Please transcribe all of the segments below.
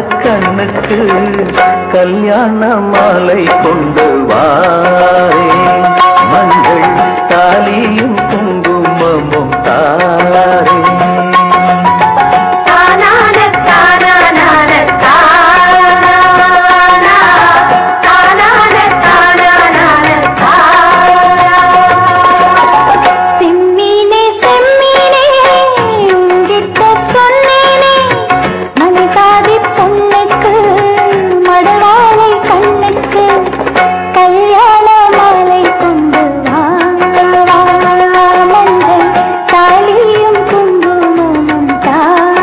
கண்ணுக்கு கல்யாண மாலை கொண்டு வாரே மஞ்சள் தாலியும் குங்குமமும் தாரே தானான தானான தானா தானான தானான தானா செம்மீனே செம்மீனே உங்கிட்ட சொன்னேனே மனசாதி பொண்ணுக்கு மடவாளை கண்ணுக்கு கல்யாண மாலை கொண்டு வா மஞ்சள் தாலியும் குங்குமமும் தா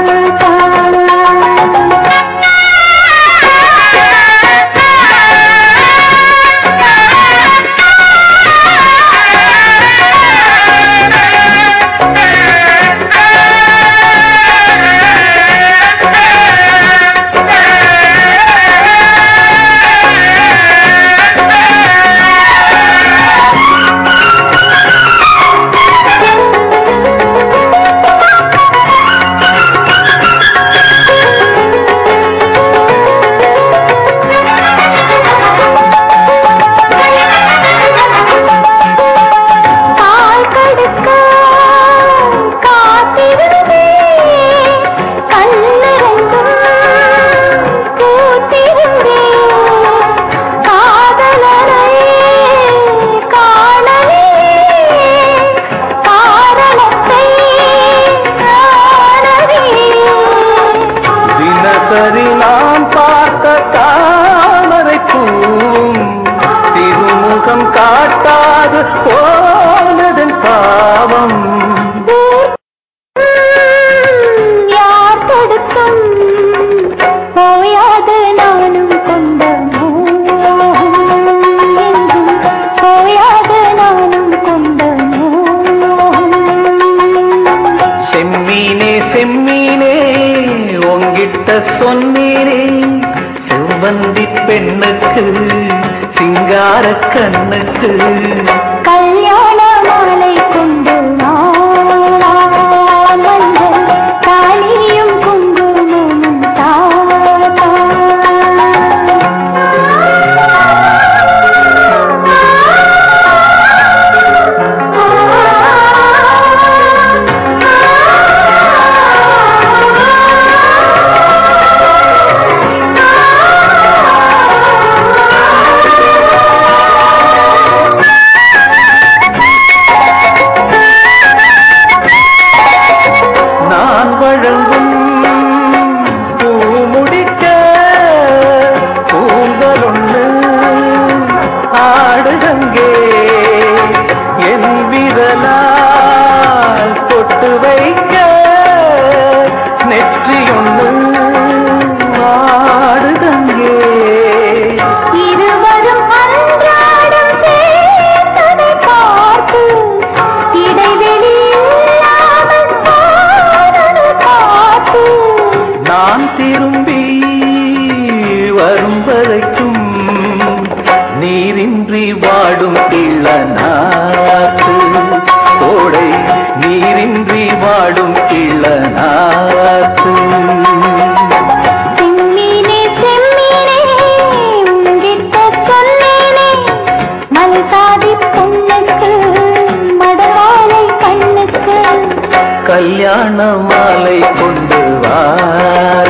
கால் கடுக்க காத்திருந்தே கண்ணிரண்டும் பூத்திருந்தே காதலரை காணலே காரணத்தை காணவே தினசரி நாம் பார்த்த தாமரை பூவும் திருமுகம் காட்டாது போனதன் பாவம் யார் தடுக்கும் போயாது நானும் கொண்ட மோகம் என்றும் போயாது நானும் கொண்ட மோகம் செம்மீனே செம்மீனே உங்கிட்ட சொன்னீனே செவ்வந்தி பெண்ணுக்கு சிங்கார கண்ணுக்கு கல்யாண மாலை கொண்டு வா மஞ்சள் தாலியும் குங்குமமும் நான் வழங்கும் பூ முடிக்க பூங்கலொன்று ஆடுகங்கே என் விரலால் தொட்டு வைக்க நெற்றியொன்று ஆடுகங்கே இருவரும் அன்றாடம் சேர்த்ததை பார்த்து இடைவெளி இல்லாமல் போனது பார்த்து நான் திரும்பி வரும் வரைக்கும் நீரின்றி வாடும் இளநாத்து கோடை நீரின்றி வாடும் இளநாத்து செம்மீனே செம்மீனே உங்கிட்ட சொன்னேனே மலைசாதி பொண்ணுக்கு மடவாளை கண்ணுக்கு கல்யாண மாலை கொண்டு வாரே